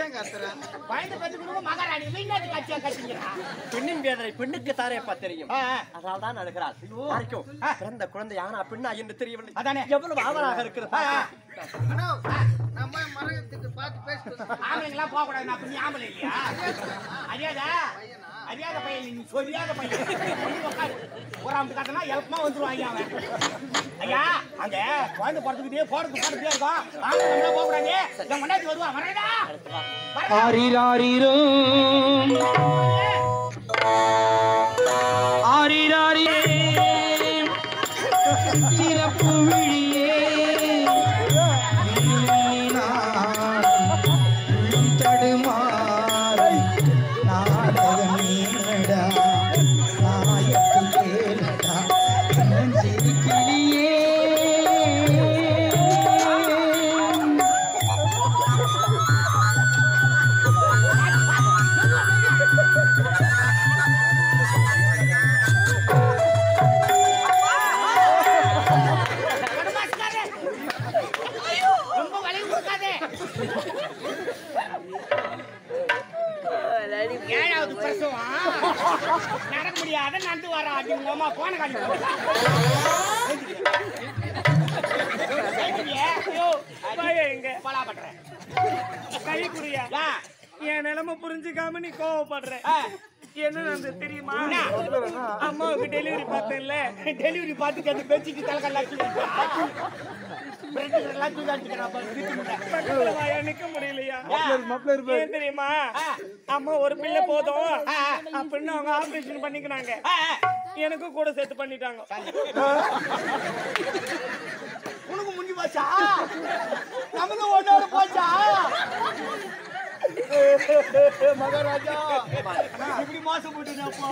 ஏன் கத்துறேன் குழந்தை பெற்றுக்கணும் மகாராணி வீணாட்டு காட்சியா கட்டிங்கிறா பெண்ணின் வேதனை பெண்ணுக்கு தாரேப்பா தெரியும் ஆ, ஆ. அதனால தான் அழுகிறாள் வரைக்கும் பிறந்த குழந்தை யாரா பெண்ணா என்று தெரியவில்லை அதானே. எவ்வளவு ஆவலாக இருக்கிறது ஆ, ஆ. அண்ணா, நம்ம மரகத்துக்கு பார்த்து பேசிட்டு ஆம்பளைங்களாம் போக கூடாது நான் பண்ணி ஆம்பளை இல்லையா அறியாதா அறியாத பையன் நீ சொல்லாத பையன் வந்து உட்காரு. ஒரு ஆம்பளை காட்டினா எல்பமா வந்துருவான் ஐயா அவன் ஐயா அங்க குழந்தை பிறந்துக்கிட்டே போறதுக்கு போறதுக்கே இருக்கும் ஆம்பளை நம்மளா போக கூடாது என் முன்னாடி வருவான் வரடா ஆரிராரிரோ ஆரிராரிரே சிறப்பு விழியே தடுமாறு நாடகமேடா நாயக்கு கேளடா சிறு கிளியே கடுமாசுக்காரே. ரொம்ப வலி கொடுக்காதே ஏழாவது பிரசவம் நடக்க முடியாத நடந்து வரா அது உங்க அம்மா போன காலி பண்றேன் கை குறியா ஆ, என் நிலைமை புரிஞ்சுக்காம நீ கோவப்படுற ஆ. என்ன நடந்தது தெரியுமா என்ன? அம்மாவுக்கு டெலிவரி பார்த்தேன்ல டெலிவரி பார்த்துட்டு அந்த பெட்ஷீட் தலைக்கெல்லாம் பிரெட் எல்லாம் தூக்கி அடிச்சுக்கிறேன் அப்ப வீட்டு முட்டை. பக்கத்துல வாயா நிக்க முடியலையா ஆ. ஏன் தெரியுமா ஆ. அம்மா ஒரு பிள்ளை போதும் ஆ. அப்படின்னு அவங்க ஆபரேஷன் பண்ணிக்கிறாங்க ஆ, ஆ. எனக்கும் கூட சேர்த்து பண்ணிட்டாங்க உனக்கு முடிஞ்சு போச்சா நமக்கு ஒன்னோட போச்சா மகாராஜா இப்படி மோசம் போட்டுனப்போ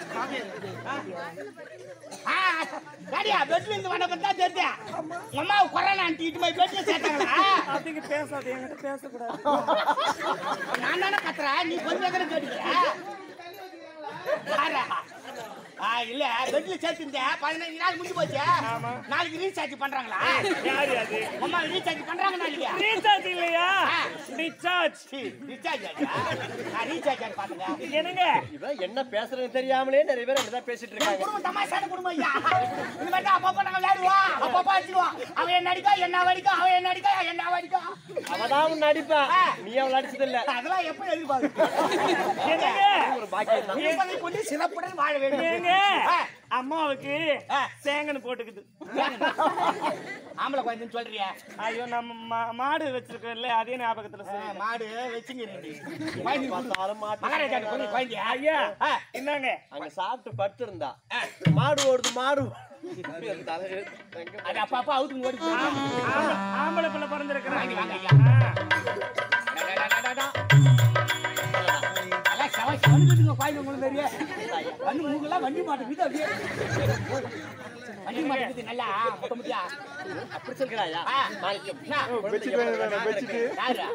காடியா பெட்ல இருந்து வந்த பத்தா தெரிஞ்சா அம்மா கொரோனா இட்டு போய் பெட்ல சேர்த்தாங்களா அதுக்கு பேசாது என்கிட்ட பேசக்கூடாது நான் தானே கத்துறேன் நீ கொஞ்சம் தானே கேட்டுக்கிற யாரா? ஆ இல்ல பெட்ல சேர்த்துருந்தேன் பதினஞ்சு நாள் முடிஞ்சு போச்சு நாளைக்கு ரீசார்ஜ் பண்றாங்களா யாரு அது அம்மா ரீசார்ஜ் பண்றாங்க நாளைக்கு ரீசார்ஜ் இல்லையா ஆ. ரீசார்ஜ் ரீசார்ஜ் ரீசார்ஜ் பாத்துங்க என்னங்க இவன் என்ன பேசுறதுன்னு தெரியாமலே நிறைய பேர் அப்படிதான் பேசிட்டு இருக்காங்க குடும்பம் தமாஷான குடும்பம் ஐயா இந்த மாதிரி தான் அப்பப்ப நாங்க விளையாடுவோம் அப்பப்ப அடிச்சுடுவோம் அவன் என்ன அடிக்கா என்ன வடிக்கா அவன் என்ன அடிக்கா என்ன வடிக்கா அவதான் உன்னை அடிப்பான் ஆ. நீ அவளை அடிச்சது இல்ல அதெல்லாம் எப்ப எதிர்பார்க்கு என்னங்க ஒரு பாக்கியம் தான் இருப்பதை கொண்டு சிறப்புடன் வாழ வேண்டும் ஏங்க ஆ. அம்மாவுக்கு ஆ. சேங்கன்னு போட்டுக்குது ஆம்பளை குழந்தைன்னு சொல்றியா ஐயோ நம்ம மா- மாடு வச்சிருக்கோம்ல அதே ஞாபகத்துல ஆ, சொல்லி மாடு வச்சுங்க குழந்தை பார்த்தாலும் மாட்டு மகாராஜா கொஞ்சம் குழந்தையா ஐயா ஆ. என்னங்க அங்க சாப்பிட்டு படுத்திருந்தா மாடு ஓடுது மாடு ஓடுது. தலை எழுத்து. எங்க அது அப்ப அப்ப அவுத்து ஓடி போகுது. ஆம்பளை- ஆம்பளை பிள்ளை பிறந்திருக்கிறாங்க வாங்க, ஐயா. டா, டா, டா, டா, டா. அதெல்லாம் செவ- செவனுக்குதுங்க குழந்தை உங்களுக்கு தெரியும். கண்ணு மூக்கெல்லாம் வண்டி மாட்டேங்குது அப்படியே. வண்டி மாட்டேங்குது நல்லா முட்ட முட்டியா. அப்படி சொல்கிறாயா ஆ. மாணிக்கம் என்ன? குழந்தை எவ்வளவு நாள் இருக்கு? யாருடா?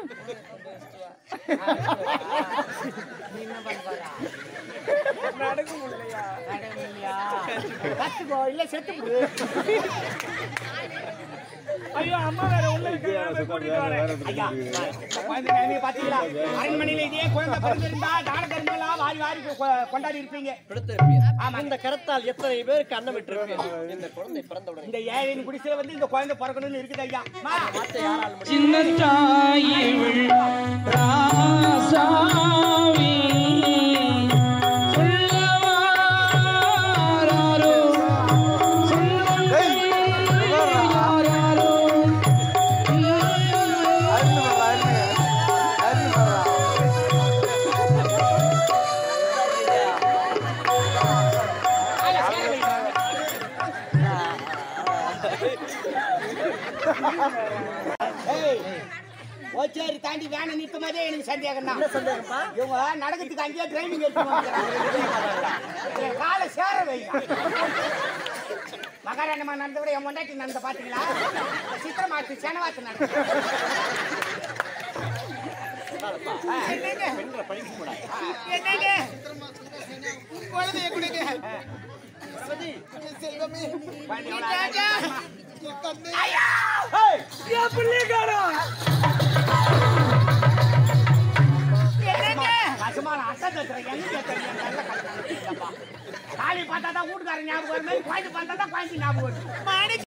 நீ என்ன பண்ண போறா? நடக்க முடியலையா நடக்க இல்லையா? கத்துக்கோ, இல்ல செத்து போடு. ஐயோ அம்மா வேற உள்ள இருக்காங்க கூட்டிட்டு வரேன் ஐயா, இந்த குழந்தை நிலைமையை பாத்தீங்களா? அரண்மனையில இதே குழந்தை பிறந்திருந்தா தான தர்மம்லாம் வாரி வாரி கொ- கொண்டாடி இருப்பீங்க பிடித்திருப்பீர். இந்த கரத்தால் எத்தனை பேருக்கு அன்னம் விட்டிருப்பீர் இந்த குழந்தை பிறந்தவுடன் இந்த ஏழையின் குடிசையில வந்து இந்த குழந்தை பிறக்கணும்னு இருக்குது ஐயா அம்மா, வார்த்தை யாரால் முடியும் சின்ன தாயிவள் ராசாவி சொல்லவாரோ யாரோ ஆளை சேர வைங்க. ஏய், ஓச்சேரி தாண்டி வேனை நிற்கும் போதே எனக்கு சந்தேகம் தான் சந்தேகம்ப்பா இவங்க நடக்கிறதுக்கு அங்கேயே ட்ரைனிங் எடுத்து காலை சேர வைங்க மகாராணமா நடந்த விட என் முண்டாட்டி நடந்த பாத்தீங்களா சித்திரமாத்து செனவாத்து நடந்த பெண்களை படிக்க கூடாது என்னங்க குழந்தைய கொடுங்க செல்வமே ராஜா என் தந்தை ஐயா! ஏய்! கத்துற எங்க கத்துற என் நல்ல கத்துறப்பா தாலி பார்த்தா தான் வீட்டுக்காரன் ஞாபகம் வருது குழந்தை பார்த்தா தான் குழந்தை ஞாபகம் வருது